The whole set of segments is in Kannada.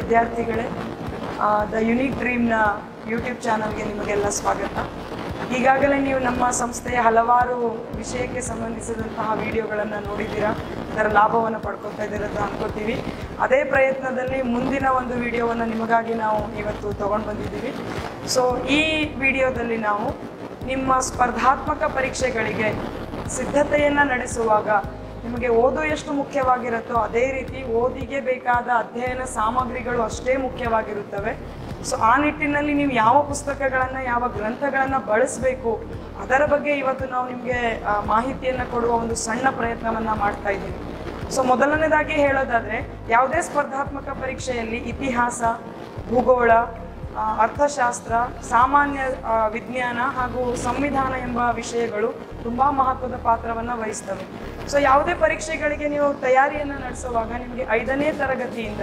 ವಿದ್ಯಾರ್ಥಿಗಳೇ ದ ಯುನೀಕ್ ಡ್ರೀಮ್ನ ಯೂಟ್ಯೂಬ್ ಚಾನಲ್ಗೆ ನಿಮಗೆಲ್ಲ ಸ್ವಾಗತ ಈಗಾಗಲೇ ನೀವು ನಮ್ಮ ಸಂಸ್ಥೆಯ ಹಲವಾರು ವಿಷಯಕ್ಕೆ ಸಂಬಂಧಿಸಿದಂತಹ ವಿಡಿಯೋಗಳನ್ನು ನೋಡಿದ್ದೀರಾ ಅದರ ಲಾಭವನ್ನು ಪಡ್ಕೊತಾ ಇದ್ದೀರ ಅಂತ ಅನ್ಕೋತೀವಿ ಅದೇ ಪ್ರಯತ್ನದಲ್ಲಿ ಮುಂದಿನ ಒಂದು ವಿಡಿಯೋವನ್ನು ನಿಮಗಾಗಿ ನಾವು ಇವತ್ತು ತಗೊಂಡು ಬಂದಿದ್ದೀವಿ ಸೊ ಈ ವಿಡಿಯೋದಲ್ಲಿ ನಾವು ನಿಮ್ಮ ಸ್ಪರ್ಧಾತ್ಮಕ ಪರೀಕ್ಷೆಗಳಿಗೆ ಸಿದ್ಧತೆಯನ್ನು ನಡೆಸುವಾಗ ನಿಮಗೆ ಓದು ಎಷ್ಟು ಮುಖ್ಯವಾಗಿರುತ್ತೋ ಅದೇ ರೀತಿ ಓದಿಗೆ ಬೇಕಾದ ಅಧ್ಯಯನ ಸಾಮಗ್ರಿಗಳು ಅಷ್ಟೇ ಮುಖ್ಯವಾಗಿರುತ್ತವೆ ಸೊ ಆ ನಿಟ್ಟಿನಲ್ಲಿ ನೀವು ಯಾವ ಪುಸ್ತಕಗಳನ್ನು ಯಾವ ಗ್ರಂಥಗಳನ್ನು ಬಳಸಬೇಕು ಅದರ ಬಗ್ಗೆ ಇವತ್ತು ನಾವು ನಿಮಗೆ ಮಾಹಿತಿಯನ್ನು ಕೊಡುವ ಒಂದು ಸಣ್ಣ ಪ್ರಯತ್ನವನ್ನು ಮಾಡ್ತಾ ಇದ್ದೀವಿ ಸೊ ಮೊದಲನೇದಾಗಿ ಹೇಳೋದಾದರೆ ಯಾವುದೇ ಸ್ಪರ್ಧಾತ್ಮಕ ಪರೀಕ್ಷೆಯಲ್ಲಿ ಇತಿಹಾಸ ಭೂಗೋಳ ಆ, ಅರ್ಥಶಾಸ್ತ್ರ ಸಾಮಾನ್ಯ ಆ, ವಿಜ್ಞಾನ ಹಾಗೂ ಸಂವಿಧಾನ ಎಂಬ ವಿಷಯಗಳು ತುಂಬ ಮಹತ್ವದ ಪಾತ್ರವನ್ನು ವಹಿಸ್ತವೆ ಸೊ ಯಾವುದೇ ಪರೀಕ್ಷೆಗಳಿಗೆ ನೀವು ತಯಾರಿಯನ್ನು ನಡೆಸುವಾಗ ನಿಮಗೆ ಐದನೇ ತರಗತಿಯಿಂದ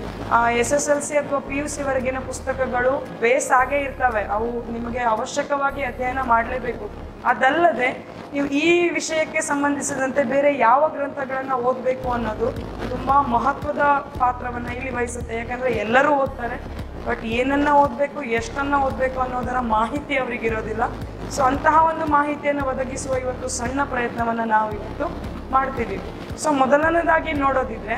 ಎಸ್ ಎಸ್ ಎಲ್ ಸಿ ಅಥವಾ ಪಿ ಯು ಸಿವರೆಗಿನ ಪುಸ್ತಕಗಳು ಬೇಸ್ ಆಗೇ ಇರ್ತವೆ ಅವು ನಿಮಗೆ ಅವಶ್ಯಕವಾಗಿ ಅಧ್ಯಯನ ಮಾಡಲೇಬೇಕು ಅದಲ್ಲದೆ ನೀವು ಈ ವಿಷಯಕ್ಕೆ ಸಂಬಂಧಿಸಿದಂತೆ ಬೇರೆ ಯಾವ ಗ್ರಂಥಗಳನ್ನು ಓದಬೇಕು ಅನ್ನೋದು ತುಂಬ ಮಹತ್ವದ ಪಾತ್ರವನ್ನು ಇಲ್ಲಿ ವಹಿಸುತ್ತೆ ಯಾಕಂದರೆ ಎಲ್ಲರೂ ಓದ್ತಾರೆ ಬಟ್ ಏನನ್ನ ಓದಬೇಕು ಎಷ್ಟನ್ನ ಓದಬೇಕು ಅನ್ನೋದರ ಮಾಹಿತಿ ಅವರಿಗೆ ಇರೋದಿಲ್ಲ ಸೊ ಅಂತಹ ಒಂದು ಮಾಹಿತಿಯನ್ನು ಒದಗಿಸುವ ಇವತ್ತು ಸಣ್ಣ ಪ್ರಯತ್ನವನ್ನು ನಾವು ಇವತ್ತು ಮಾಡ್ತಿದ್ದೀವಿ ಸೊ ಮೊದಲನೇದಾಗಿ ನೋಡೋದಿದ್ರೆ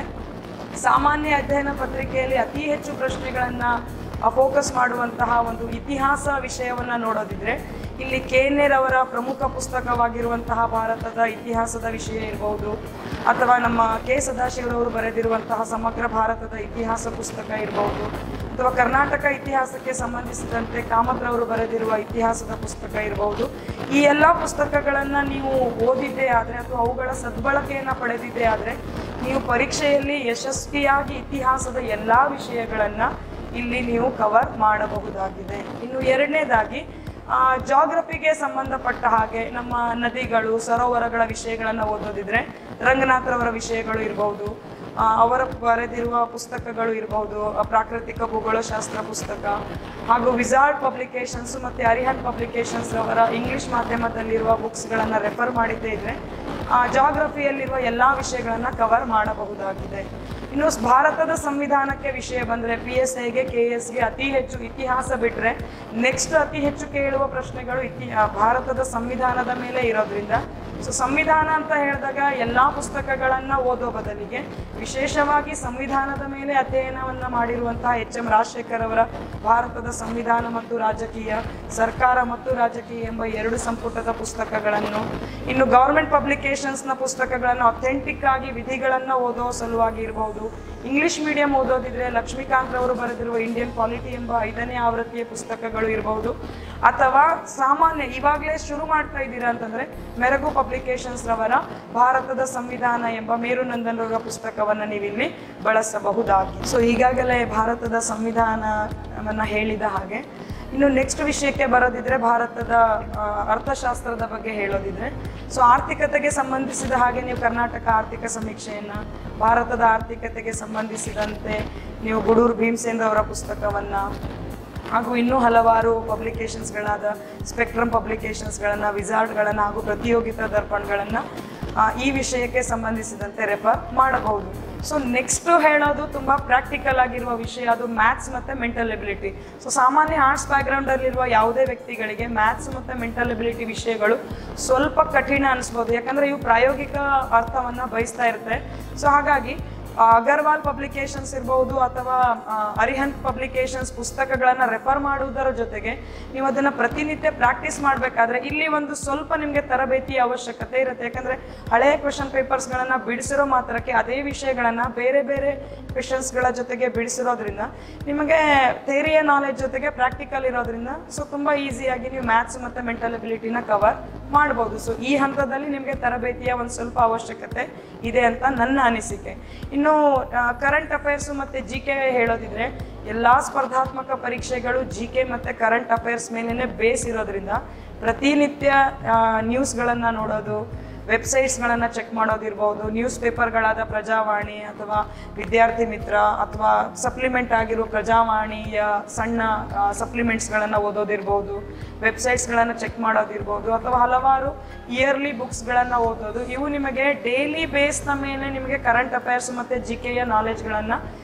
ಸಾಮಾನ್ಯ ಅಧ್ಯಯನ ಪತ್ರಿಕೆಯಲ್ಲಿ ಅತಿ ಹೆಚ್ಚು ಪ್ರಶ್ನೆಗಳನ್ನು ಫೋಕಸ್ ಮಾಡುವಂತಹ ಒಂದು ಇತಿಹಾಸ ವಿಷಯವನ್ನು ನೋಡೋದಿದ್ರೆ ಇಲ್ಲಿ ಕೇನೇರ್ ಅವರ ಪ್ರಮುಖ ಪುಸ್ತಕವಾಗಿರುವಂತಹ ಭಾರತದ ಇತಿಹಾಸದ ವಿಷಯ ಇರಬಹುದು ಅಥವಾ ನಮ್ಮ ಕೆ ಸದಾಶಿವರವರು ಬರೆದಿರುವಂತಹ ಸಮಗ್ರ ಭಾರತದ ಇತಿಹಾಸ ಪುಸ್ತಕ ಇರಬಹುದು ಅಥವಾ ಕರ್ನಾಟಕ ಇತಿಹಾಸಕ್ಕೆ ಸಂಬಂಧಿಸಿದಂತೆ ಕಾಮತ್ರವರು ಬರೆದಿರುವ ಇತಿಹಾಸದ ಪುಸ್ತಕ ಇರಬಹುದು ಈ ಎಲ್ಲ ಪುಸ್ತಕಗಳನ್ನು ನೀವು ಓದಿದ್ದೇ ಆದರೆ ಅಥವಾ ಅವುಗಳ ಸದ್ಬಳಕೆಯನ್ನು ಪಡೆದಿದ್ದೇ ಆದರೆ ನೀವು ಪರೀಕ್ಷೆಯಲ್ಲಿ ಯಶಸ್ವಿಯಾಗಿ ಇತಿಹಾಸದ ಎಲ್ಲ ವಿಷಯಗಳನ್ನು ಇಲ್ಲಿ ನೀವು ಕವರ್ ಮಾಡಬಹುದಾಗಿದೆ ಇನ್ನು ಎರಡನೇದಾಗಿ ಜಾಗ್ರಫಿಗೆ ಸಂಬಂಧಪಟ್ಟ ಹಾಗೆ ನಮ್ಮ ನದಿಗಳು ಸರೋವರಗಳ ವಿಷಯಗಳನ್ನು ಓದೋದಿದ್ರೆ ರಂಗನಾಥರವರ ವಿಷಯಗಳು ಇರಬಹುದು ಆ, ಅವರ ಬರೆದಿರುವ ಪುಸ್ತಕಗಳು ಇರಬಹುದು ಆ, ಪ್ರಾಕೃತಿಕ ಭೂಗೋಳಶಾಸ್ತ್ರ ಪುಸ್ತಕ ಹಾಗೂ ವಿಸಾರ್ಡ್ ಪಬ್ಲಿಕೇಶನ್ಸ್ ಮತ್ತು ಅರಿಹಂತ್ ಪಬ್ಲಿಕೇಶನ್ಸ್ ಅವರ ಇಂಗ್ಲಿಷ್ ಮಾಧ್ಯಮದಲ್ಲಿರುವ ಬುಕ್ಸ್ಗಳನ್ನು ರೆಫರ್ ಮಾಡಿದ್ದೇ ಇದ್ರೆ ಜಾಗ್ರಫಿಯಲ್ಲಿರುವ ಎಲ್ಲ ವಿಷಯಗಳನ್ನು ಕವರ್ ಮಾಡಬಹುದಾಗಿದೆ ಇನ್ನು ಸ್- ಭಾರತದ ಸಂವಿಧಾನಕ್ಕೆ ವಿಷಯ ಬಂದರೆ ಪಿ ಎಸ್ ಐಗೆ ಕೆ ಎಸ್ಗೆ ಅತಿ ಹೆಚ್ಚು ಇತಿಹಾಸ ಬಿಟ್ಟರೆ ನೆಕ್ಸ್ಟ್ ಅತಿ ಹೆಚ್ಚು ಕೇಳುವ ಪ್ರಶ್ನೆಗಳು ಇತಿ ಆ, ಭಾರತದ ಸಂವಿಧಾನದ ಮೇಲೆ ಇರೋದ್ರಿಂದ ಸೊ ಸಂವಿಧಾನ ಅಂತ ಹೇಳಿದಾಗ ಎಲ್ಲ ಪುಸ್ತಕಗಳನ್ನು ಓದೋ ಬದಲಿಗೆ ವಿಶೇಷವಾಗಿ ಸಂವಿಧಾನದ ಮೇಲೆ ಅಧ್ಯಯನವನ್ನು ಮಾಡಿರುವಂತಹ ಎಚ್ ಎಂ ರಾಜಶೇಖರ್ ಅವರ ಭಾರತದ ಸಂವಿಧಾನ ಮತ್ತು ರಾಜಕೀಯ ಸರ್ಕಾರ ಮತ್ತು ರಾಜಕೀಯ ಎಂಬ ಎರಡು ಸಂಪುಟದ ಪುಸ್ತಕಗಳನ್ನು ಇನ್ನು ಗೌರ್ಮೆಂಟ್ ಪಬ್ಲಿಕೇಶನ್ಸ್ನ ಪುಸ್ತಕಗಳನ್ನು ಅಥೆಂಟಿಕ್ ಆಗಿ ವಿಧಿಗಳನ್ನು ಓದೋ ಸಲುವಾಗಿ ಇರಬಹುದು ಇಂಗ್ಲಿಷ್ ಮೀಡಿಯಂ ಓದೋದಿದ್ರೆ ಲಕ್ಷ್ಮೀಕಾಂತ್ ಅವರು ಬರೆದಿರುವ ಇಂಡಿಯನ್ ಪಾಲಿಟಿ ಎಂಬ ಐದನೇ ಆವೃತ್ತಿಯ ಪುಸ್ತಕಗಳು ಇರಬಹುದು ಅಥವಾ ಸಾಮಾನ್ಯ ಇವಾಗಲೇ ಶುರು ಮಾಡ್ತಾ ಇದ್ದೀರಾ ಅಂತಂದ್ರೆ ಮೆರಗು ಪಬ್ಲಿಕೇಶನ್ಸ್ ರವರ ಭಾರತದ ಸಂವಿಧಾನ ಎಂಬ ಮೇರುನಂದನ್ ರವರ ಪುಸ್ತಕವನ್ನು ನೀವಿಲ್ಲಿ ಬಳಸಬಹುದಾಗಿ ಸೊ ಈಗಾಗಲೇ ಭಾರತದ ಸಂವಿಧಾನವನ್ನ ಹೇಳಿದ ಹಾಗೆ ಇನ್ನು ನೆಕ್ಸ್ಟ್ ವಿಷಯಕ್ಕೆ ಬರೋದಿದ್ರೆ ಭಾರತದ ಆ, ಅರ್ಥಶಾಸ್ತ್ರದ ಬಗ್ಗೆ ಹೇಳೋದಿದ್ರೆ ಸೊ ಆರ್ಥಿಕತೆಗೆ ಸಂಬಂಧಿಸಿದ ಹಾಗೆ ನೀವು ಕರ್ನಾಟಕ ಆರ್ಥಿಕ ಸಮೀಕ್ಷೆಯನ್ನು ಭಾರತದ ಆರ್ಥಿಕತೆಗೆ ಸಂಬಂಧಿಸಿದಂತೆ ನೀವು ಗುಡೂರು ಭೀಮಸೇನ್ ಅವರ ಪುಸ್ತಕವನ್ನು ಹಾಗೂ ಇನ್ನೂ ಹಲವಾರು ಪಬ್ಲಿಕೇಶನ್ಸ್ಗಳಾದ ಸ್ಪೆಕ್ಟ್ರಮ್ ಪಬ್ಲಿಕೇಶನ್ಸ್ಗಳನ್ನು ವಿಸಾರ್ಡ್ಗಳನ್ನು ಹಾಗೂ ಪ್ರತಿಯೋಗಿತಾ ದರ್ಪಣಗಳನ್ನು ಈ ವಿಷಯಕ್ಕೆ ಸಂಬಂಧಿಸಿದಂತೆ ರೆಫರ್ ಮಾಡಬಹುದು ಸೊ ನೆಕ್ಸ್ಟ್ ಹೇಳೋದು ತುಂಬ ಪ್ರಾಕ್ಟಿಕಲ್ ಆಗಿರುವ ವಿಷಯ ಅದು ಮ್ಯಾಥ್ಸ್ ಮತ್ತು ಮೆಂಟಲ್ ಎಬಿಲಿಟಿ ಸೊ ಸಾಮಾನ್ಯ ಆರ್ಟ್ಸ್ ಬ್ಯಾಕ್ಗ್ರೌಂಡಲ್ಲಿರುವ ಯಾವುದೇ ವ್ಯಕ್ತಿಗಳಿಗೆ ಮ್ಯಾಥ್ಸ್ ಮತ್ತು ಮೆಂಟಲ್ ಎಬಿಲಿಟಿ ವಿಷಯಗಳು ಸ್ವಲ್ಪ ಕಠಿಣ ಅನಿಸ್ಬೋದು ಯಾಕಂದರೆ ಇವು ಪ್ರಾಯೋಗಿಕ ಅರ್ಥವನ್ನು ಬಯಸ್ತಾ ಇರುತ್ತೆ ಸೊ ಹಾಗಾಗಿ ಆ, ಅಗರ್ವಾಲ್ ಪಬ್ಲಿಕೇಶನ್ಸ್ ಇರ್ಬೋದು ಅಥವಾ ಆ, ಅರಿಹಂತ್ ಪಬ್ಲಿಕೇಶನ್ಸ್ ಪುಸ್ತಕಗಳನ್ನು ರೆಫರ್ ಮಾಡುವುದರ ಜೊತೆಗೆ ನೀವು ಅದನ್ನು ಪ್ರತಿನಿತ್ಯ ಪ್ರಾಕ್ಟೀಸ್ ಮಾಡಬೇಕಾದ್ರೆ ಇಲ್ಲಿ ಒಂದು ಸ್ವಲ್ಪ ನಿಮಗೆ ತರಬೇತಿಯ ಅವಶ್ಯಕತೆ ಇರುತ್ತೆ ಯಾಕಂದರೆ ಹಳೆಯ ಕ್ವೆಶನ್ ಪೇಪರ್ಸ್ಗಳನ್ನು ಬಿಡಿಸಿರೋ ಮಾತ್ರಕ್ಕೆ ಅದೇ ವಿಷಯಗಳನ್ನು ಬೇರೆ ಬೇರೆ ಕ್ವೆಶನ್ಸ್ಗಳ ಜೊತೆಗೆ ಬಿಡಿಸಿರೋದ್ರಿಂದ ನಿಮಗೆ ಥೇರಿಯ ನಾಲೆಜ್ ಜೊತೆಗೆ ಪ್ರಾಕ್ಟಿಕಲ್ ಇರೋದ್ರಿಂದ ಸೊ ತುಂಬ ಈಸಿಯಾಗಿ ನೀವು ಮ್ಯಾಥ್ಸ್ ಮತ್ತು ಮೆಂಟಲ್ ಎಬಿಲಿಟಿನ ಕವರ್ ಮಾಡ್ಬೋದು ಸೊ ಈ ಹಂತದಲ್ಲಿ ನಿಮಗೆ ತರಬೇತಿಯ ಒಂದು ಸ್ವಲ್ಪ ಅವಶ್ಯಕತೆ ಇದೆ ಅಂತ ನನ್ನ ಅನಿಸಿಕೆ ಇನ್ನು ಕರೆಂಟ್ ಅಫೇರ್ಸು ಮತ್ತು ಜಿ ಕೆ ಹೇಳೋದಿದ್ರೆ ಎಲ್ಲ ಸ್ಪರ್ಧಾತ್ಮಕ ಪರೀಕ್ಷೆಗಳು ಜಿ ಕೆ ಮತ್ತು ಕರೆಂಟ್ ಅಫೇರ್ಸ್ ಮೇಲೇ ಬೇಸ್ ಇರೋದ್ರಿಂದ ಪ್ರತಿನಿತ್ಯ ನ್ಯೂಸ್ಗಳನ್ನು ನೋಡೋದು ವೆಬ್ಸೈಟ್ಸ್ಗಳನ್ನು ಚೆಕ್ ಮಾಡೋದಿರ್ಬೋದು ನ್ಯೂಸ್ ಪೇಪರ್ಗಳಾದ ಪ್ರಜಾವಾಣಿ ಅಥವಾ ವಿದ್ಯಾರ್ಥಿ ಮಿತ್ರ ಅಥವಾ ಸಪ್ಲಿಮೆಂಟ್ ಆಗಿರೋ ಪ್ರಜಾವಾಣಿಯ ಸಣ್ಣ ಸಪ್ಲಿಮೆಂಟ್ಸ್ಗಳನ್ನು ಓದೋದಿರ್ಬೋದು ವೆಬ್ಸೈಟ್ಸ್ಗಳನ್ನು ಚೆಕ್ ಮಾಡೋದಿರ್ಬೋದು ಅಥವಾ ಹಲವಾರು ಇಯರ್ಲಿ ಬುಕ್ಸ್ಗಳನ್ನು ಓದೋದು ಇವು ನಿಮಗೆ ಡೈಲಿ ಬೇಸ್ನ ಮೇಲೆ ನಿಮಗೆ ಕರೆಂಟ್ ಅಫೇರ್ಸ್ ಮತ್ತು ಜಿ ಕೆಯ ನಾಲೆಜ್ಗಳನ್ನು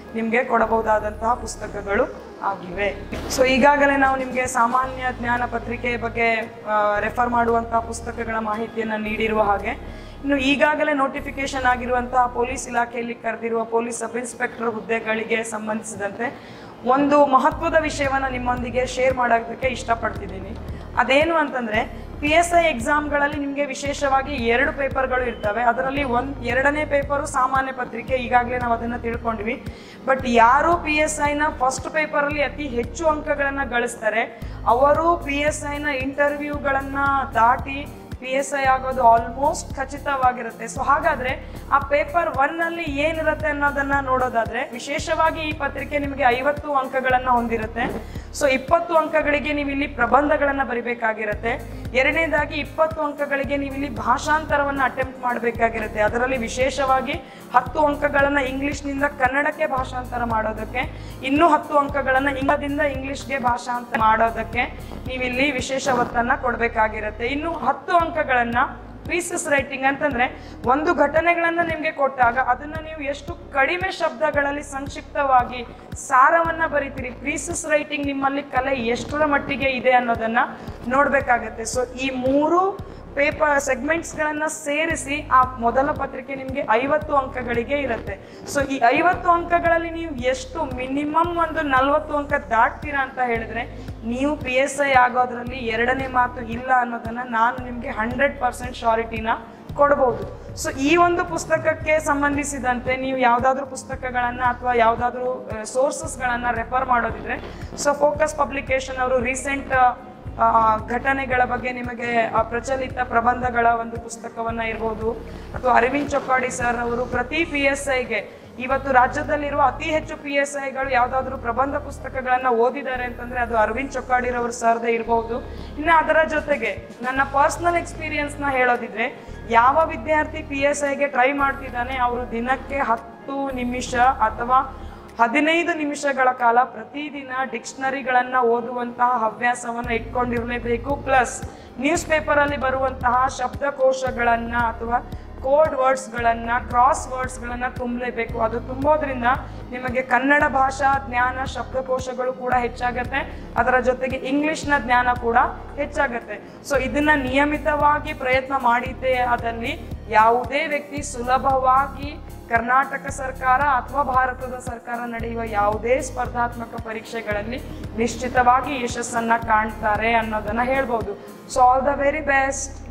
ನಿಮಗೆ ಕೊಡಬಹುದಾದಂತಹ ಪುಸ್ತಕಗಳು ಆಗಿವೆ ಸೊ ಈಗಾಗಲೇ ನಾವು ನಿಮಗೆ ಸಾಮಾನ್ಯ ಜ್ಞಾನ ಪತ್ರಿಕೆ ಬಗ್ಗೆ ರೆಫರ್ ಮಾಡುವಂತಹ ಪುಸ್ತಕಗಳ ಮಾಹಿತಿಯನ್ನು ನೀಡಿರುವ ಹಾಗೆ ಇನ್ನು ಈಗಾಗಲೇ ನೋಟಿಫಿಕೇಶನ್ ಆಗಿರುವಂತಹ ಪೊಲೀಸ್ ಇಲಾಖೆಯಲ್ಲಿ ಕರೆದಿರುವ ಪೊಲೀಸ್ ಸಬ್ ಇನ್ಸ್ಪೆಕ್ಟರ್ ಹುದ್ದೆಗಳಿಗೆ ಸಂಬಂಧಿಸಿದಂತೆ ಒಂದು ಮಹತ್ವದ ವಿಷಯವನ್ನು ನಿಮ್ಮೊಂದಿಗೆ ಶೇರ್ ಮಾಡೋದಕ್ಕೆ ಇಷ್ಟಪಡ್ತಿದ್ದೀನಿ ಅದೇನು ಅಂತಂದರೆ ಪಿ ಎಸ್ ಐ ಎಕ್ಸಾಮ್ಗಳಲ್ಲಿ ನಿಮಗೆ ವಿಶೇಷವಾಗಿ ಎರಡು ಪೇಪರ್ಗಳು ಇರ್ತವೆ ಅದರಲ್ಲಿ ಒಂದು ಎರಡನೇ ಪೇಪರು ಸಾಮಾನ್ಯ ಪತ್ರಿಕೆ ಈಗಾಗಲೇ ನಾವು ಅದನ್ನು ತಿಳ್ಕೊಂಡ್ವಿ ಬಟ್ ಯಾರು ಪಿ ಎಸ್ ಐನ ಫಸ್ಟ್ ಪೇಪರಲ್ಲಿ ಅತಿ ಹೆಚ್ಚು ಅಂಕಗಳನ್ನು ಗಳಿಸ್ತಾರೆ ಅವರು ಪಿ ಎಸ್ ಐನ ಇಂಟರ್ವ್ಯೂಗಳನ್ನು ದಾಟಿ ಪಿ ಎಸ್ ಐ ಆಗೋದು ಆಲ್ಮೋಸ್ಟ್ ಖಚಿತವಾಗಿರುತ್ತೆ ಸೊ ಹಾಗಾದ್ರೆ ಆ ಪೇಪರ್ ಒನ್ ಅಲ್ಲಿ ಏನಿರುತ್ತೆ ಅನ್ನೋದನ್ನ ನೋಡೋದಾದ್ರೆ ವಿಶೇಷವಾಗಿ ಈ ಪತ್ರಿಕೆ ನಿಮಗೆ ಐವತ್ತು ಅಂಕಗಳನ್ನ ಹೊಂದಿರುತ್ತೆ ಸೊ ಇಪ್ಪತ್ತು ಅಂಕಗಳಿಗೆ ನೀವು ಇಲ್ಲಿ ಪ್ರಬಂಧಗಳನ್ನ ಬರಿಬೇಕಾಗಿರುತ್ತೆ ಎರಡನೇದಾಗಿ ಇಪ್ಪತ್ತು ಅಂಕಗಳಿಗೆ ನೀವು ಇಲ್ಲಿ ಭಾಷಾಂತರವನ್ನ ಅಟೆಂಪ್ಟ್ ಮಾಡಬೇಕಾಗಿರುತ್ತೆ ಅದರಲ್ಲಿ ವಿಶೇಷವಾಗಿ ಹತ್ತು ಅಂಕಗಳನ್ನ ಇಂಗ್ಲಿಷ್ನಿಂದ ಕನ್ನಡಕ್ಕೆ ಭಾಷಾಂತರ ಮಾಡೋದಕ್ಕೆ ಇನ್ನೂ ಹತ್ತು ಅಂಕಗಳನ್ನ ಇಂಗ್ಲದಿಂದ ಇಂಗ್ಲಿಷ್ಗೆ ಭಾಷಾಂತರ ಮಾಡೋದಕ್ಕೆ ನೀವಿಲ್ಲಿ ವಿಶೇಷ ಒತ್ತನ್ನ ಕೊಡಬೇಕಾಗಿರುತ್ತೆ ಇನ್ನು ಹತ್ತು ಅಂಕಗಳನ್ನ ಪ್ರೀಸಸ್ ರೈಟಿಂಗ್ ಅಂತಂದ್ರೆ ಒಂದು ಘಟನೆಗಳನ್ನ ನಿಮ್ಗೆ ಕೊಟ್ಟಾಗ ಅದನ್ನ ನೀವು ಎಷ್ಟು ಕಡಿಮೆ ಶಬ್ದಗಳಲ್ಲಿ ಸಂಕ್ಷಿಪ್ತವಾಗಿ ಸಾರವನ್ನ ಬರಿತೀರಿ ಪ್ರೀಸಸ್ ರೈಟಿಂಗ್ ನಿಮ್ಮಲ್ಲಿ ಕಲೆ ಎಷ್ಟರ ಮಟ್ಟಿಗೆ ಇದೆ ಅನ್ನೋದನ್ನ ನೋಡ್ಬೇಕಾಗತ್ತೆ ಸೊ ಈ ಮೂರು ಪೇಪರ್ ಸೆಗ್ಮೆಂಟ್ಸ್ಗಳನ್ನು ಸೇರಿಸಿ ಆ ಮೊದಲ ಪತ್ರಿಕೆ ನಿಮಗೆ ಐವತ್ತು ಅಂಕಗಳಿಗೆ ಇರುತ್ತೆ ಸೊ ಈ ಐವತ್ತು ಅಂಕಗಳಲ್ಲಿ ನೀವು ಎಷ್ಟು ಮಿನಿಮಮ್ ಒಂದು ನಲ್ವತ್ತು ಅಂಕ ದಾಟ್ತೀರಾ ಅಂತ ಹೇಳಿದ್ರೆ ನೀವು ಪಿ ಎಸ್ ಐ ಆಗೋದ್ರಲ್ಲಿ ಎರಡನೇ ಮಾತು ಇಲ್ಲ ಅನ್ನೋದನ್ನ ನಾನು ನಿಮಗೆ ಹಂಡ್ರೆಡ್ ಪರ್ಸೆಂಟ್ ಶಾರಿಟಿನ ಕೊಡ್ಬೋದು ಸೊ ಈ ಒಂದು ಪುಸ್ತಕಕ್ಕೆ ಸಂಬಂಧಿಸಿದಂತೆ ನೀವು ಯಾವುದಾದ್ರೂ ಪುಸ್ತಕಗಳನ್ನು ಅಥವಾ ಯಾವುದಾದ್ರೂ ಸೋರ್ಸಸ್ಗಳನ್ನು ರೆಫರ್ ಮಾಡೋದಿದ್ರೆ ಸೊ ಫೋಕಸ್ ಪಬ್ಲಿಕೇಶನ್ ಅವರು ರೀಸೆಂಟ್ ಆ, ಘಟನೆಗಳ ಬಗ್ಗೆ ನಿಮಗೆ ಆ, ಪ್ರಚಲಿತ ಪ್ರಬಂಧಗಳ ಒಂದು ಪುಸ್ತಕವನ್ನ ಇರ್ಬೋದು ಅಥವಾ ಅರವಿಂದ್ ಚೊಕ್ಕಾಡಿ ಸರ್ ಅವರು ಪ್ರತಿ ಪಿ ಎಸ್ ಐಗೆ ಇವತ್ತು ರಾಜ್ಯದಲ್ಲಿರುವ ಅತಿ ಹೆಚ್ಚು ಪಿ ಎಸ್ ಐಗಳು ಯಾವುದಾದ್ರೂ ಪ್ರಬಂಧ ಪುಸ್ತಕಗಳನ್ನ ಓದಿದ್ದಾರೆ ಅಂತಂದ್ರೆ ಅದು ಅರವಿಂದ್ ಚೊಕ್ಕಾಡಿರವರು ಸರ್ದೇ ಇರಬಹುದು ಇನ್ನು ಅದರ ಜೊತೆಗೆ ನನ್ನ ಪರ್ಸನಲ್ ಎಕ್ಸ್ಪೀರಿಯನ್ಸ್ನ ಹೇಳೋದಿದ್ರೆ ಯಾವ ವಿದ್ಯಾರ್ಥಿ ಪಿ ಎಸ್ ಐಗೆ ಟ್ರೈ ಮಾಡ್ತಿದ್ದಾನೆ ಅವರು ದಿನಕ್ಕೆ ಹತ್ತು ನಿಮಿಷ ಅಥವಾ ಹದಿನೈದು ನಿಮಿಷಗಳ ಕಾಲ ಪ್ರತಿದಿನ ಡಿಕ್ಷನರಿಗಳನ್ನು ಓದುವಂತಹ ಹವ್ಯಾಸವನ್ನು ಇಟ್ಕೊಂಡಿರಲೇಬೇಕು ಪ್ಲಸ್ ನ್ಯೂಸ್ ಪೇಪರಲ್ಲಿ ಬರುವಂತಹ ಶಬ್ದಕೋಶಗಳನ್ನು ಅಥವಾ ಕೋಡ್ ವರ್ಡ್ಸ್ಗಳನ್ನು ಕ್ರಾಸ್ ವರ್ಡ್ಸ್ಗಳನ್ನು ತುಂಬಲೇಬೇಕು ಅದು ತುಂಬೋದ್ರಿಂದ ನಿಮಗೆ ಕನ್ನಡ ಭಾಷಾ ಜ್ಞಾನ ಶಬ್ದಕೋಶಗಳು ಕೂಡ ಹೆಚ್ಚಾಗತ್ತೆ ಅದರ ಜೊತೆಗೆ ಇಂಗ್ಲಿಷ್ನ ಜ್ಞಾನ ಕೂಡ ಹೆಚ್ಚಾಗತ್ತೆ ಸೊ ಇದನ್ನ ನಿಯಮಿತವಾಗಿ ಪ್ರಯತ್ನ ಮಾಡಿದ್ದೇ ಆದಲ್ಲಿ ಯಾವುದೇ ವ್ಯಕ್ತಿ ಸುಲಭವಾಗಿ ಕರ್ನಾಟಕ ಸರ್ಕಾರ ಅಥವಾ ಭಾರತದ ಸರ್ಕಾರ ನಡೆಯುವ ಯಾವುದೇ ಸ್ಪರ್ಧಾತ್ಮಕ ಪರೀಕ್ಷೆಗಳಲ್ಲಿ ನಿಶ್ಚಿತವಾಗಿ ಯಶಸ್ಸನ್ನ ಕಾಣ್ತಾರೆ ಅನ್ನೋದನ್ನ ಹೇಳ್ಬೋದು so all the very best